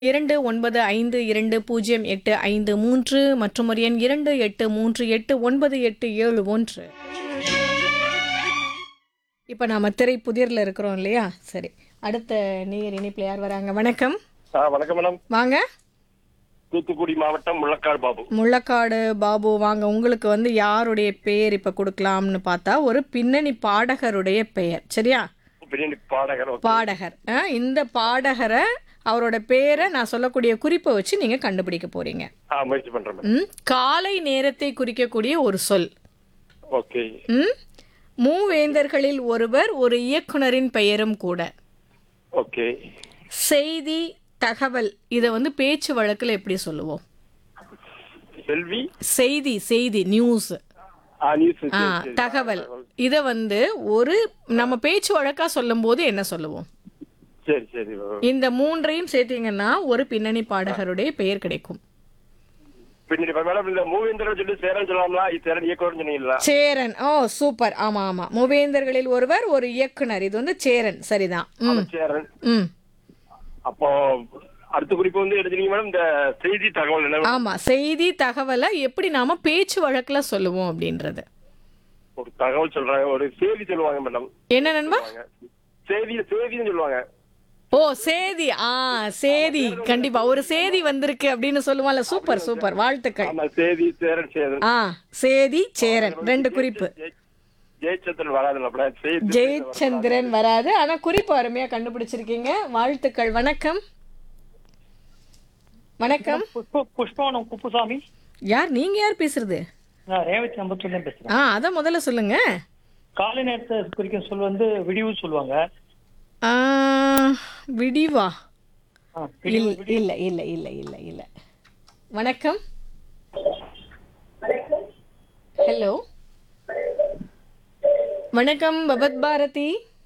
இரண்டு ஒன்பது ஐந்து இரண்டு பூஜ்ஜியம் எட்டு ஐந்து மூன்று மற்றும் ஒரு எண் இரண்டு எட்டு மூன்று எட்டு ஒன்பது எட்டு ஏழு ஒன்று இப்போ நாம திரை புதிரில் இருக்கிறோம் இல்லையா சரி அடுத்த நேயர் இணைப்பில் யார் வராங்க வணக்கம் ஆ வணக்கம் மேடம் வாங்க தூத்துக்குடி மாவட்டம் முள்ளக்காடு பாபு முள்ளக்காடு பாபு வாங்க உங்களுக்கு வந்து யாருடைய பெயர் இப்போ கொடுக்கலாம்னு பார்த்தா ஒரு பின்னணி பாடகருடைய பெயர் சரியா பின்னணி பாடகர் ஓகே. பாடகர் ஆ, இந்த பாடகரை அவரோட பேரை நான் சொல்லக்கூடிய குறிப்பை வச்சு நீங்க கண்டுபிடிக்க போறீங்க ஆ முயற்சி பண்றேன் மேடம் ம் காலை நேரத்தை குறிக்கக்கூடிய ஒரு சொல் ஓகே ம் மூவேந்தர்களில் ஒருவர் ஒரு இயக்குனரின் பெயரும் கூட ஓகே செய்தி தகவல் இதை வந்து பேச்சு வழக்கில் எப்படி சொல்லுவோம் செல்வி செய்தி செய்தி நியூஸ் ஆ நியூஸ் ஆ தகவல் இதை வந்து ஒரு நம்ம பேச்சு வழக்கா சொல்லும்போது என்ன சொல்லுவோம் சரி சரி இந்த மூன்றையும் சேர்த்தீங்கன்னா ஒரு பின்னணி பாடகருடைய பெயர் கிடைக்கும் பின்னணி பா- மேடம் இந்த மூவேந்திரன் சொல்லி சேரன் சொல்லலாம்ல இது சேரன் இயக்குவர் சொன்னீங்களா சேரன் ஓ சூப்பர் ஆமா ஆமா மூவேந்தர்களில் ஒருவர் ஒரு இயக்குனர் இது வந்து சேரன் சரிதான் ம் சேரன் ம் அப்போ அடுத்த குறிப்பு வந்து எடுத்தீங்க மேடம் இந்த செய்தி தகவல் என்ன ஆமா செய்தி தகவலை எப்படி நாம பேச்சு வழக்குல சொல்லுவோம் அப்படின்றது ஒரு தகவல் சொல்றாங்க ஒரு செய்தி சொல்லுவாங்க மேடம் என்ன நண்பா செய்தி செய்தின்னு சொல்லுவாங்க ஓ சேதி ஆ சேதி கண்டிப்பா ஒரு சேதி வந்திருக்கு அப்படின்னு சொல்லுவாங்கல்ல சூப்பர் சூப்பர் வாழ்த்துக்கள் ஆமா செய்தி சேரன் சேரன் ஆ சேதி சேரன் ரெண்டு குறிப்பு ஜெய- ஜெயச்சந்திரன் வராதுல்ல அப்படியே செய்தி ஜெயச்சந்திரன் வராது ஆனா குறிப்பு அருமையா கண்டுபிடிச்சிருக்கீங்க வாழ்த்துக்கள் வணக்கம் வணக்கம் புஷ்ப புஷ்பவனம் குப்புசாமி யார் நீங்க யார் பேசுறது நான் ரேவதி அம்பத்தூர்ல பேசுறேன் ஆ அத முதல்ல சொல்லுங்க காலை நேரத்தை குறிக்கும் சொல் வந்து விடிவு சொல்லுவாங்க ஆ, விடிவா ஆ, இல்ல இல்ல இல்ல இல்ல இல்ல இல்ல வணக்கம் ஹலோ வணக்கம் பகத் பாரதி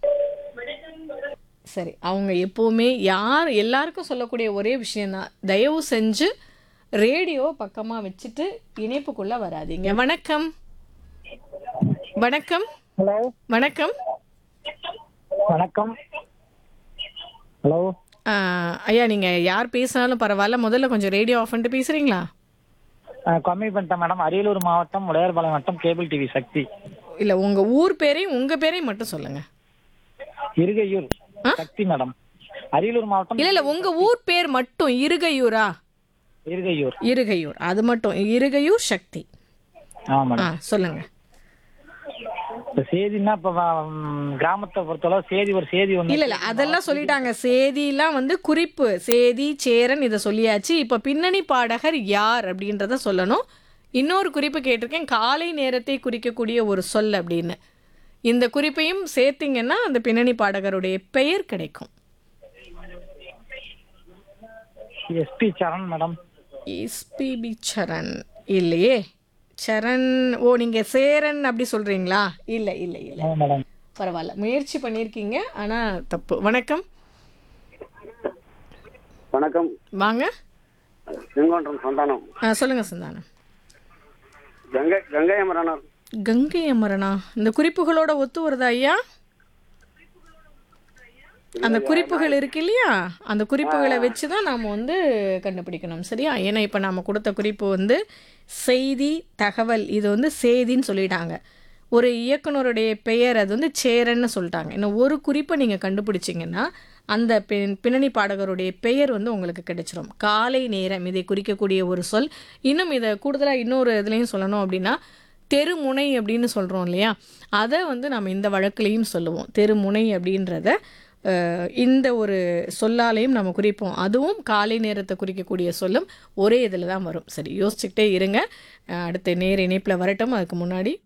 சரி அவங்க எப்பவுமே யார் எல்லாருக்கும் சொல்லக்கூடிய ஒரே விஷயம்தான் தயவு செஞ்சு ரேடியோ பக்கமா வச்சுட்டு இணைப்புக்குள்ள வராதீங்க வணக்கம் வணக்கம் ஹலோ வணக்கம் வணக்கம் ஹலோ ஆ, ஐயா நீங்க யார் பேசினாலும் பரவாயில்ல முதல்ல கொஞ்சம் ரேடியோ ஆஃப் பண்ணிட்டு பேசுறீங்களா கம்மி பண்ணிட்டேன் மேடம் அரியலூர் மாவட்டம் உடையார்பாளையம் வட்டம் கேபிள் டிவி சக்தி இல்ல உங்க ஊர் பேரையும் உங்க பேரையும் மட்டும் சொல்லுங்க இருகையூர் சக்தி மேடம் அரியலூர் மாவட்டம் இல்ல இல்ல உங்க ஊர் பேர் மட்டும் இருகையூரா இருகையூர் இருகையூர் அது மட்டும் இருகையூர் சக்தி ஆமா ஆ மேடம் சொல்லுங்க இப்ப செய்தின்னா இப்ப ம், கிராமத்தை பொறுத்தளவு செய்தி ஒரு செய்தி ஒண்ணு இல்ல இல்ல அதெல்லாம் சொல்லிட்டாங்க சேதிலாம் வந்து குறிப்பு சேதி சேரன் இதை சொல்லியாச்சு இப்ப பின்னணி பாடகர் யார் அப்படின்றத சொல்லணும் இன்னொரு குறிப்பு கேட்டிருக்கேன் காலை நேரத்தை குறிக்கக்கூடிய ஒரு சொல் அப்படின்னு இந்த குறிப்பையும் சேர்த்தீங்கன்னா அந்த பின்னணி பாடகருடைய பெயர் கிடைக்கும் SP Charan madam SPB Charan இல்லையே சரண் ஓ நீங்க சேரன் அப்படி சொல்றீங்களா இல்ல இல்ல இல்ல ஆமா மேடம் பரவாயில்ல முயற்சி பண்ணியிருக்கீங்க ஆனா தப்பு வணக்கம் வணக்கம் வாங்க செங்கோன்றம் சந்தானம் ஆ, சொல்லுங்க சந்தானம் கங்கை கங்கை அமரனார் கங்கை அமரனா இந்த குறிப்புகளோட ஒத்து வருதா ஐயா அந்த குறிப்புகள் இருக்கு இல்லையா அந்த குறிப்புகளை வச்சு தான் நாம் வந்து கண்டுபிடிக்கணும் சரியா ஏன்னா இப்போ நாம் கொடுத்த குறிப்பு வந்து செய்தி தகவல் இது வந்து செய்தின்னு சொல்லிட்டாங்க ஒரு இயக்குனருடைய பெயர் அது வந்து சேரன்னு சொல்லிட்டாங்க இன்னும் ஒரு குறிப்பை நீங்கள் கண்டுபிடிச்சிங்கன்னா அந்த பின் பின்னணி பாடகருடைய பெயர் வந்து உங்களுக்கு கிடைச்சிரும் காலை நேரம் இதை குறிக்கக்கூடிய ஒரு சொல் இன்னும் இதை கூடுதலாக இன்னொரு இதுலேயும் சொல்லணும் அப்படின்னா தெருமுனை அப்படின்னு சொல்கிறோம் இல்லையா அதை வந்து நம்ம இந்த வழக்குலேயும் சொல்லுவோம் தெருமுனை அப்படின்றத அஹ், இந்த ஒரு சொல்லாலையும் நம்ம குறிப்போம் அதுவும் காலை நேரத்தை குறிக்கக்கூடிய சொல்லும் ஒரே இதில் தான் வரும் சரி யோசிச்சுக்கிட்டே இருங்க அஹ், அடுத்த நேர இணைப்பில் வரட்டும் அதுக்கு முன்னாடி